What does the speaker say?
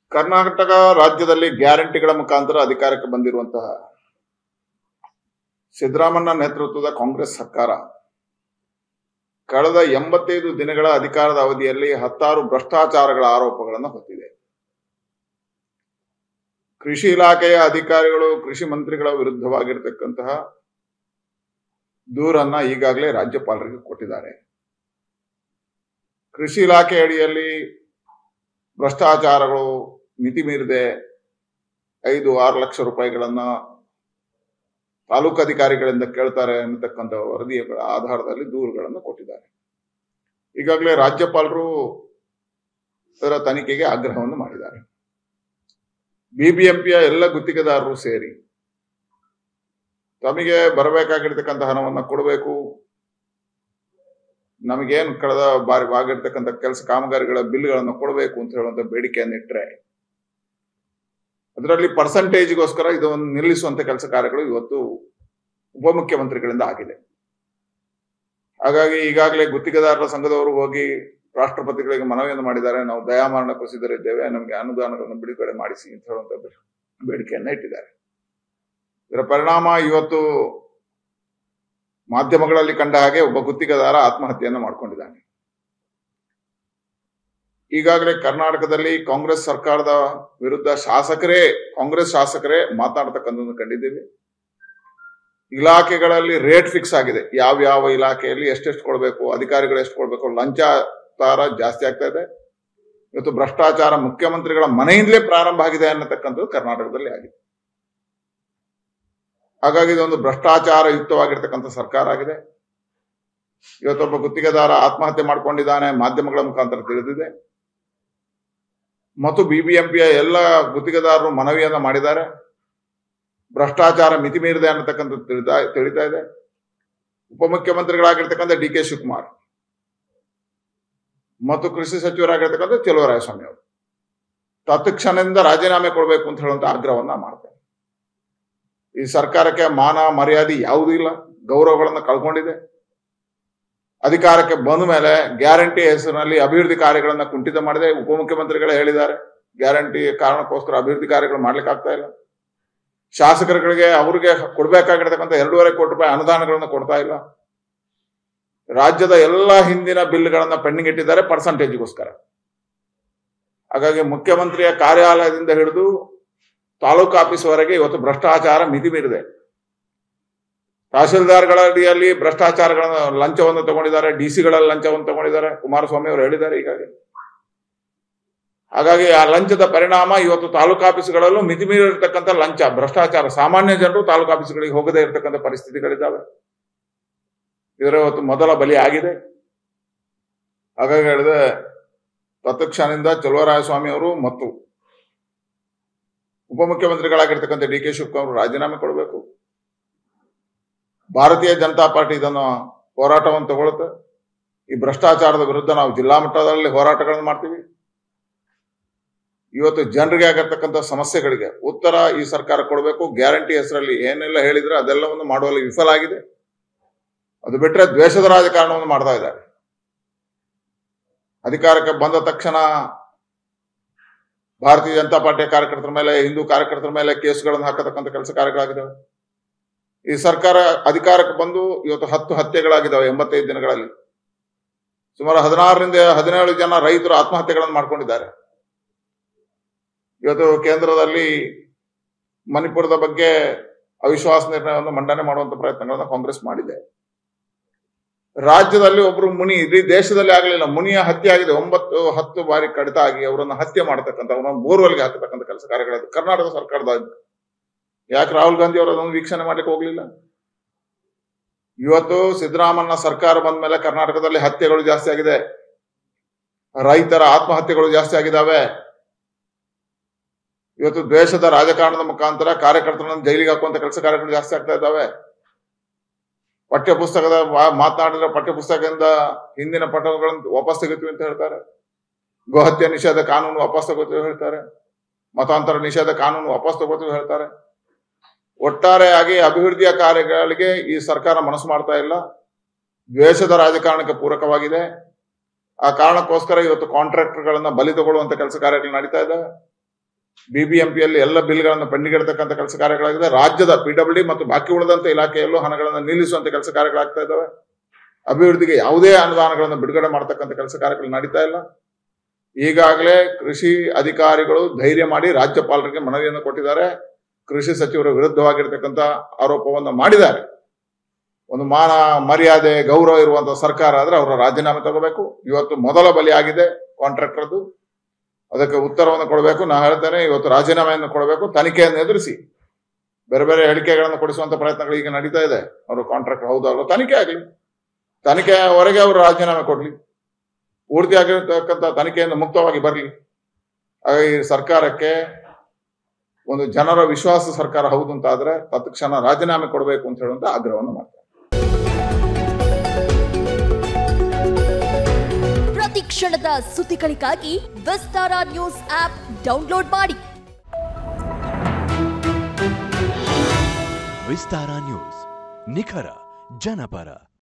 ಕರ್ನಾಟಕ ರಾಜ್ಯದಲ್ಲಿ ಗ್ಯಾರಂಟಿಗಳ ಮುಖಾಂತರ ಅಧಿಕಾರಕ್ಕೆ ಬಂದಿರುವಂತಹ ಸಿದ್ದರಾಮಣ್ಣ ನೇತೃತ್ವದ ಕಾಂಗ್ರೆಸ್ ಸರ್ಕಾರ ಕಳೆದ ಎಂಬತ್ತೈದು ದಿನಗಳ ಅಧಿಕಾರದ ಅವಧಿಯಲ್ಲಿ ಹತ್ತಾರು ಭ್ರಷ್ಟಾಚಾರಗಳ ಆರೋಪಗಳನ್ನು ಹೊತ್ತಿದೆ ಕೃಷಿ ಇಲಾಖೆಯ ಅಧಿಕಾರಿಗಳು ಕೃಷಿ ಮಂತ್ರಿಗಳ ವಿರುದ್ಧವಾಗಿರ್ತಕ್ಕಂತಹ ದೂರನ್ನ ಈಗಾಗಲೇ ರಾಜ್ಯಪಾಲರಿಗೆ ಕೊಟ್ಟಿದ್ದಾರೆ ಕೃಷಿ ಇಲಾಖೆ ಅಡಿಯಲ್ಲಿ ಭ್ರಷ್ಟಾಚಾರಗಳು ಮಿತಿ ಮೀರಿದೆ ಐದು ಆರು ಲಕ್ಷ ರೂಪಾಯಿಗಳನ್ನ ತಾಲೂಕು ಅಧಿಕಾರಿಗಳಿಂದ ಕೇಳ್ತಾರೆ ಅನ್ನತಕ್ಕಂಥ ವರದಿಗಳ ಆಧಾರದಲ್ಲಿ ದೂರುಗಳನ್ನು ಕೊಟ್ಟಿದ್ದಾರೆ ಈಗಾಗಲೇ ರಾಜ್ಯಪಾಲರು ಇದರ ತನಿಖೆಗೆ ಆಗ್ರಹವನ್ನು ಮಾಡಿದ್ದಾರೆ ಬಿಬಿಎಂಪಿಯ ಎಲ್ಲ ಗುತ್ತಿಗೆದಾರರು ಸೇರಿ ತಮಗೆ ಬರಬೇಕಾಗಿರ್ತಕ್ಕಂಥ ಹಣವನ್ನು ಕೊಡಬೇಕು ನಮಗೇನು ಕಳೆದ ಬಾರಿ ಆಗಿರ್ತಕ್ಕಂಥ ಕೆಲಸ ಕಾಮಗಾರಿಗಳ ಬಿಲ್ಗಳನ್ನು ಕೊಡಬೇಕು ಅಂತ ಹೇಳುವಂತ ಬೇಡಿಕೆಯನ್ನು ಇಟ್ಟರೆ ಅದರಲ್ಲಿ ಪರ್ಸಂಟೇಜ್ಗೋಸ್ಕರ ಇದನ್ನು ನಿಲ್ಲಿಸುವಂತ ಕೆಲಸ ಕಾರ್ಯಗಳು ಇವತ್ತು ಉಪಮುಖ್ಯಮಂತ್ರಿಗಳಿಂದ ಆಗಿದೆ ಹಾಗಾಗಿ ಈಗಾಗಲೇ ಗುತ್ತಿಗೆದಾರರ ಸಂಘದವರು ಹೋಗಿ ರಾಷ್ಟ್ರಪತಿಗಳಿಗೆ ಮನವಿಯನ್ನು ಮಾಡಿದ್ದಾರೆ ನಾವು ದಯಾಮರಣ ಕುಸಿದರಿದ್ದೇವೆ ನಮಗೆ ಅನುದಾನಗಳನ್ನು ಬಿಡುಗಡೆ ಮಾಡಿಸಿ ಅಂತ ಹೇಳುವಂತ ಬೇಡಿಕೆಯನ್ನ ಇಟ್ಟಿದ್ದಾರೆ ಇದರ ಪರಿಣಾಮ ಇವತ್ತು ಮಾಧ್ಯಮಗಳಲ್ಲಿ ಕಂಡ ಹಾಗೆ ಒಬ್ಬ ಗುತ್ತಿಗೆದಾರ ಆತ್ಮಹತ್ಯೆಯನ್ನು ಮಾಡಿಕೊಂಡಿದ್ದಾನೆ ಈಗಾಗಲೇ ಕರ್ನಾಟಕದಲ್ಲಿ ಕಾಂಗ್ರೆಸ್ ಸರ್ಕಾರದ ವಿರುದ್ಧ ಶಾಸಕರೇ ಕಾಂಗ್ರೆಸ್ ಶಾಸಕರೇ ಮಾತನಾಡ್ತಕ್ಕಂಥದ್ದು ಕಂಡಿದ್ದೀವಿ ಇಲಾಖೆಗಳಲ್ಲಿ ರೇಟ್ ಫಿಕ್ಸ್ ಆಗಿದೆ ಯಾವ ಯಾವ ಇಲಾಖೆಯಲ್ಲಿ ಎಷ್ಟೆಷ್ಟು ಕೊಡಬೇಕು ಅಧಿಕಾರಿಗಳು ಎಷ್ಟು ಕೊಡಬೇಕು ಲಂಚಾಚಾರ ಜಾಸ್ತಿ ಆಗ್ತಾ ಇದೆ ಇವತ್ತು ಭ್ರಷ್ಟಾಚಾರ ಮುಖ್ಯಮಂತ್ರಿಗಳ ಮನೆಯಿಂದಲೇ ಪ್ರಾರಂಭ ಆಗಿದೆ ಅನ್ನತಕ್ಕಂಥದ್ದು ಕರ್ನಾಟಕದಲ್ಲಿ ಆಗಿದೆ ಹಾಗಾಗಿ ಇದೊಂದು ಭ್ರಷ್ಟಾಚಾರ ಯುಕ್ತವಾಗಿರ್ತಕ್ಕಂಥ ಸರ್ಕಾರ ಆಗಿದೆ ಇವತ್ತೊಬ್ಬ ಗುತ್ತಿಗೆದಾರ ಆತ್ಮಹತ್ಯೆ ಮಾಡಿಕೊಂಡಿದ್ದಾನೆ ಮಾಧ್ಯಮಗಳ ಮುಖಾಂತರ ತಿಳಿದಿದೆ ಮತ್ತು ಬಿಬಿಎಂಪಿಯ ಎಲ್ಲ ಗುತ್ತಿಗೆದಾರರು ಮನವಿಯನ್ನ ಮಾಡಿದ್ದಾರೆ ಭ್ರಷ್ಟಾಚಾರ ಮಿತಿ ಮೀರಿದೆ ಅನ್ನತಕ್ಕಂಥದ್ದು ತಿಳಿತಾ ತಿಳಿತಾ ಇದೆ ಉಪಮುಖ್ಯಮಂತ್ರಿಗಳಾಗಿರ್ತಕ್ಕಂಥ ಡಿ ಕೆ ಶಿವಕುಮಾರ್ ಮತ್ತು ಕೃಷಿ ಸಚಿವರಾಗಿರ್ತಕ್ಕಂಥ ಚೆಲುವರಾಯಸ್ವಾಮಿ ಅವರು ತತ್ಕ್ಷಣದಿಂದ ರಾಜೀನಾಮೆ ಕೊಡಬೇಕು ಅಂತ ಹೇಳುವಂತ ಆಗ್ರಹವನ್ನ ಮಾಡ್ತಾರೆ ಈ ಸರ್ಕಾರಕ್ಕೆ ಮಾನ ಮರ್ಯಾದೆ ಯಾವುದೂ ಇಲ್ಲ ಗೌರವಗಳನ್ನು ಕಳ್ಕೊಂಡಿದೆ ಅಧಿಕಾರಕ್ಕೆ ಬಂದ ಮೇಲೆ ಗ್ಯಾರಂಟಿ ಹೆಸರಿನಲ್ಲಿ ಅಭಿವೃದ್ಧಿ ಕಾರ್ಯಗಳನ್ನ ಕುಂಠಿತ ಮಾಡಿದೆ ಉಪಮುಖ್ಯಮಂತ್ರಿಗಳೇ ಹೇಳಿದ್ದಾರೆ ಗ್ಯಾರಂಟಿ ಕಾರಣಕ್ಕೋಸ್ಕರ ಅಭಿವೃದ್ಧಿ ಕಾರ್ಯಗಳು ಮಾಡ್ಲಿಕ್ಕೆ ಆಗ್ತಾ ಇಲ್ಲ ಶಾಸಕರುಗಳಿಗೆ ಅವ್ರಿಗೆ ಕೊಡ್ಬೇಕಾಗಿರ್ತಕ್ಕಂಥ ಎರಡೂವರೆ ಕೋಟಿ ರೂಪಾಯಿ ಅನುದಾನಗಳನ್ನು ಕೊಡ್ತಾ ಇಲ್ಲ ರಾಜ್ಯದ ಎಲ್ಲ ಹಿಂದಿನ ಬಿಲ್ಗಳನ್ನ ಪೆಂಡಿಂಗ್ ಇಟ್ಟಿದ್ದಾರೆ ಪರ್ಸಂಟೇಜ್ಗೋಸ್ಕರ ಹಾಗಾಗಿ ಮುಖ್ಯಮಂತ್ರಿಯ ಕಾರ್ಯಾಲಯದಿಂದ ಹಿಡಿದು ತಾಲೂಕು ಆಫೀಸ್ವರೆಗೆ ಇವತ್ತು ಭ್ರಷ್ಟಾಚಾರ ಮಿತಿ ಮೀರಿದೆ ತಹಶೀಲ್ದಾರ್ಗಳ ಅಡಿಯಲ್ಲಿ ಭ್ರಷ್ಟಾಚಾರಗಳನ್ನು ಲಂಚವನ್ನು ತಗೊಂಡಿದ್ದಾರೆ ಡಿ ಸಿಗಳಲ್ಲಿ ಲಂಚವನ್ನು ತಗೊಂಡಿದ್ದಾರೆ ಕುಮಾರಸ್ವಾಮಿ ಅವರು ಹೇಳಿದ್ದಾರೆ ಈಗಾಗಲೇ ಹಾಗಾಗಿ ಆ ಲಂಚದ ಪರಿಣಾಮ ಇವತ್ತು ತಾಲೂಕು ಆಫೀಸ್ಗಳಲ್ಲೂ ಮಿತಿ ಮೀರಿರ್ತಕ್ಕಂಥ ಲಂಚ ಭ್ರಷ್ಟಾಚಾರ ಸಾಮಾನ್ಯ ಜನರು ತಾಲೂಕು ಆಫೀಸ್ಗಳಿಗೆ ಹೋಗದೇ ಇರತಕ್ಕಂಥ ಪರಿಸ್ಥಿತಿಗಳಿದ್ದಾವೆ ಇದರ ಇವತ್ತು ಮೊದಲ ಬಲಿ ಆಗಿದೆ ಹಾಗಾಗಿ ಹೇಳಿದೆ ತತ್ಕ್ಷಣದಿಂದ ಚಲುವರಾಯಸ್ವಾಮಿ ಅವರು ಮತ್ತು ಉಪಮುಖ್ಯಮಂತ್ರಿಗಳಾಗಿರ್ತಕ್ಕಂಥ ಡಿ ಕೆ ಶಿವಕುಮಾರ್ ಅವರು ರಾಜೀನಾಮೆ ಕೊಡಬೇಕು ಭಾರತೀಯ ಜನತಾ ಪಾರ್ಟಿ ಇದನ್ನು ಹೋರಾಟವನ್ನು ತಗೊಳುತ್ತೆ ಈ ಭ್ರಷ್ಟಾಚಾರದ ವಿರುದ್ಧ ನಾವು ಜಿಲ್ಲಾ ಮಟ್ಟದಲ್ಲಿ ಹೋರಾಟಗಳನ್ನು ಮಾಡ್ತೀವಿ ಇವತ್ತು ಜನರಿಗೆ ಆಗಿರ್ತಕ್ಕಂಥ ಸಮಸ್ಯೆಗಳಿಗೆ ಉತ್ತರ ಈ ಸರ್ಕಾರ ಕೊಡಬೇಕು ಗ್ಯಾರಂಟಿ ಹೆಸರಲ್ಲಿ ಏನೆಲ್ಲ ಹೇಳಿದ್ರೆ ಅದೆಲ್ಲವನ್ನು ಮಾಡುವಲ್ಲಿ ವಿಫಲ ಆಗಿದೆ ಅದು ಬಿಟ್ಟರೆ ದ್ವೇಷದ ರಾಜಕಾರಣವನ್ನು ಮಾಡ್ತಾ ಇದ್ದಾರೆ ಅಧಿಕಾರಕ್ಕೆ ಬಂದ ತಕ್ಷಣ ಭಾರತೀಯ ಜನತಾ ಪಾರ್ಟಿಯ ಕಾರ್ಯಕರ್ತರ ಮೇಲೆ ಹಿಂದೂ ಕಾರ್ಯಕರ್ತರ ಮೇಲೆ ಕೇಸುಗಳನ್ನು ಹಾಕತಕ್ಕಂಥ ಕೆಲಸ ಕಾರ್ಯಗಳಾಗಿದ್ದಾವೆ ಈ ಸರ್ಕಾರ ಅಧಿಕಾರಕ್ಕೆ ಬಂದು ಇವತ್ತು ಹತ್ತು ಹತ್ಯೆಗಳಾಗಿದ್ದಾವೆ ಎಂಬತ್ತೈದು ದಿನಗಳಲ್ಲಿ ಸುಮಾರು ಹದಿನಾರರಿಂದ ಹದಿನೇಳು ಜನ ರೈತರು ಆತ್ಮಹತ್ಯೆಗಳನ್ನು ಮಾಡ್ಕೊಂಡಿದ್ದಾರೆ ಇವತ್ತು ಕೇಂದ್ರದಲ್ಲಿ ಮಣಿಪುರದ ಬಗ್ಗೆ ಅವಿಶ್ವಾಸ ನಿರ್ಣಯವನ್ನು ಮಂಡನೆ ಮಾಡುವಂತ ಪ್ರಯತ್ನಗಳನ್ನು ಕಾಂಗ್ರೆಸ್ ಮಾಡಿದೆ ರಾಜ್ಯದಲ್ಲಿ ಒಬ್ರು ಮುನಿ ಇಡೀ ದೇಶದಲ್ಲಿ ಆಗಲಿಲ್ಲ ಮುನಿಯ ಹತ್ಯೆ ಆಗಿದೆ ಒಂಬತ್ತು ಹತ್ತು ಬಾರಿ ಕಡಿತ ಆಗಿ ಅವರನ್ನು ಹತ್ಯೆ ಮಾಡತಕ್ಕಂಥ ಅವರನ್ನು ಬೋರ್ವೆಲ್ಗೆ ಹಾಕತಕ್ಕಂಥ ಕೆಲಸ ಕಾರ್ಯಗಳದು ಕರ್ನಾಟಕ ಸರ್ಕಾರದ ಯಾಕೆ ರಾಹುಲ್ ಗಾಂಧಿ ಅವರು ಅದನ್ನು ವೀಕ್ಷಣೆ ಮಾಡ್ಲಿಕ್ಕೆ ಹೋಗ್ಲಿಲ್ಲ ಇವತ್ತು ಸಿದ್ದರಾಮಣ್ಣ ಸರ್ಕಾರ ಬಂದ ಮೇಲೆ ಕರ್ನಾಟಕದಲ್ಲಿ ಹತ್ಯೆಗಳು ಜಾಸ್ತಿ ಆಗಿದೆ ರೈತರ ಆತ್ಮಹತ್ಯೆಗಳು ಜಾಸ್ತಿ ಆಗಿದ್ದಾವೆ ಇವತ್ತು ದ್ವೇಷದ ರಾಜಕಾರಣದ ಮುಖಾಂತರ ಕಾರ್ಯಕರ್ತರನ್ನು ಜೈಲಿಗೆ ಹಾಕುವಂತ ಕೆಲಸ ಕಾರ್ಯಗಳು ಜಾಸ್ತಿ ಆಗ್ತಾ ಇದ್ದಾವೆ ಪಠ್ಯ ಪುಸ್ತಕದ ಮಾತನಾಡಿದ್ರೆ ಪಠ್ಯ ಪುಸ್ತಕದಿಂದ ಹಿಂದಿನ ಪಠಗಳನ್ನು ವಾಪಸ್ ತೆಗಿತೀವಿ ಅಂತ ಹೇಳ್ತಾರೆ ಗೋಹತ್ಯೆ ನಿಷೇಧ ಕಾನೂನು ವಾಪಸ್ ತಗೋತೀವಿ ಹೇಳ್ತಾರೆ ಮತಾಂತರ ನಿಷೇಧ ಕಾನೂನು ವಾಪಸ್ ತಗೋತೀವಿ ಹೇಳ್ತಾರೆ ಒಟ್ಟಾರೆಯಾಗಿ ಅಭಿವೃದ್ಧಿಯ ಕಾರ್ಯಗಳಿಗೆ ಈ ಸರ್ಕಾರ ಮನಸ್ಸು ಮಾಡ್ತಾ ಇಲ್ಲ ದ್ವೇಷದ ರಾಜಕಾರಣಕ್ಕೆ ಪೂರಕವಾಗಿದೆ ಆ ಕಾರಣಕ್ಕೋಸ್ಕರ ಇವತ್ತು ಕಾಂಟ್ರಾಕ್ಟರ್ಗಳನ್ನ ಬಲಿ ತಗೊಳ್ಳುವಂತ ಕೆಲಸ ಕಾರ್ಯಗಳು ನಡೀತಾ ಇದ್ದಾವೆ ಬಿಬಿಎಂಪಿಯಲ್ಲಿ ಎಲ್ಲ ಬಿಲ್ಗಳನ್ನು ಪೆಂಡಿಗಿಡ್ತಕ್ಕಂಥ ಕೆಲಸ ಕಾರ್ಯಗಳಾಗಿದೆ ರಾಜ್ಯದ ಪಿಡಬ್ಲ್ಯೂ ಮತ್ತು ಬಾಕಿ ಉಳಿದಂತ ಇಲಾಖೆಯಲ್ಲೂ ಹಣಗಳನ್ನು ನಿಲ್ಲಿಸುವಂತ ಕೆಲಸ ಕಾರ್ಯಗಳಾಗ್ತಾ ಇದ್ದಾವೆ ಅಭಿವೃದ್ಧಿಗೆ ಯಾವುದೇ ಅನುದಾನಗಳನ್ನು ಬಿಡುಗಡೆ ಮಾಡತಕ್ಕಂಥ ಕೆಲಸ ಕಾರ್ಯಗಳು ನಡೀತಾ ಇಲ್ಲ ಈಗಾಗಲೇ ಕೃಷಿ ಅಧಿಕಾರಿಗಳು ಧೈರ್ಯ ಮಾಡಿ ರಾಜ್ಯಪಾಲರಿಗೆ ಮನವಿಯನ್ನು ಕೊಟ್ಟಿದ್ದಾರೆ ಕೃಷಿ ಸಚಿವರ ವಿರುದ್ಧವಾಗಿರ್ತಕ್ಕಂಥ ಆರೋಪವನ್ನು ಮಾಡಿದ್ದಾರೆ ಒಂದು ಮಾನ ಮರ್ಯಾದೆ ಗೌರವ ಇರುವಂತಹ ಸರ್ಕಾರ ಆದ್ರೆ ಅವರ ರಾಜೀನಾಮೆ ತಗೋಬೇಕು ಇವತ್ತು ಮೊದಲ ಬಲಿ ಆಗಿದೆ ಕಾಂಟ್ರಾಕ್ಟರ್ದು ಅದಕ್ಕೆ ಉತ್ತರವನ್ನು ಕೊಡಬೇಕು ನಾ ಹೇಳ್ತೇನೆ ಇವತ್ತು ರಾಜೀನಾಮೆಯನ್ನು ಕೊಡಬೇಕು ತನಿಖೆಯನ್ನು ಎದುರಿಸಿ ಬೇರೆ ಬೇರೆ ಹೇಳಿಕೆಗಳನ್ನು ಕೊಡಿಸುವಂತ ಪ್ರಯತ್ನಗಳು ಈಗ ನಡೀತಾ ಇದೆ ಅವರು ಕಾಂಟ್ರಾಕ್ಟರ್ ಹೌದಲ್ಲ ತನಿಖೆ ಆಗಲಿ ತನಿಖೆವರೆಗೆ ಅವರು ರಾಜೀನಾಮೆ ಕೊಡ್ಲಿ ಪೂರ್ತಿ ಆಗಿರತಕ್ಕಂಥ ತನಿಖೆಯಿಂದ ಮುಕ್ತವಾಗಿ ಬರಲಿ ಹಾಗಾಗಿ ಈ ಸರ್ಕಾರಕ್ಕೆ ಒಂದು ಜನರ ವಿಶ್ವಾಸ ಸರ್ಕಾರ ಹೌದು ಅಂತ ಆದ್ರೆ ತತ್ಕ್ಷಣ ರಾಜೀನಾಮೆ ಕೊಡಬೇಕು ಅಂತ ಹೇಳುವಂತ ಆಗ್ರಹವನ್ನು ಮಾಡ್ತಾರೆ ಪ್ರತಿ ಕ್ಷಣದ ಸುದ್ದಿಗಳಿಗಾಗಿ ವಿಸ್ತಾರ ನ್ಯೂಸ್ ಆಪ್ ಡೌನ್ಲೋಡ್ ಮಾಡಿ ವಿಸ್ತಾರ ನ್ಯೂಸ್ ನಿಖರ ಜನಪರ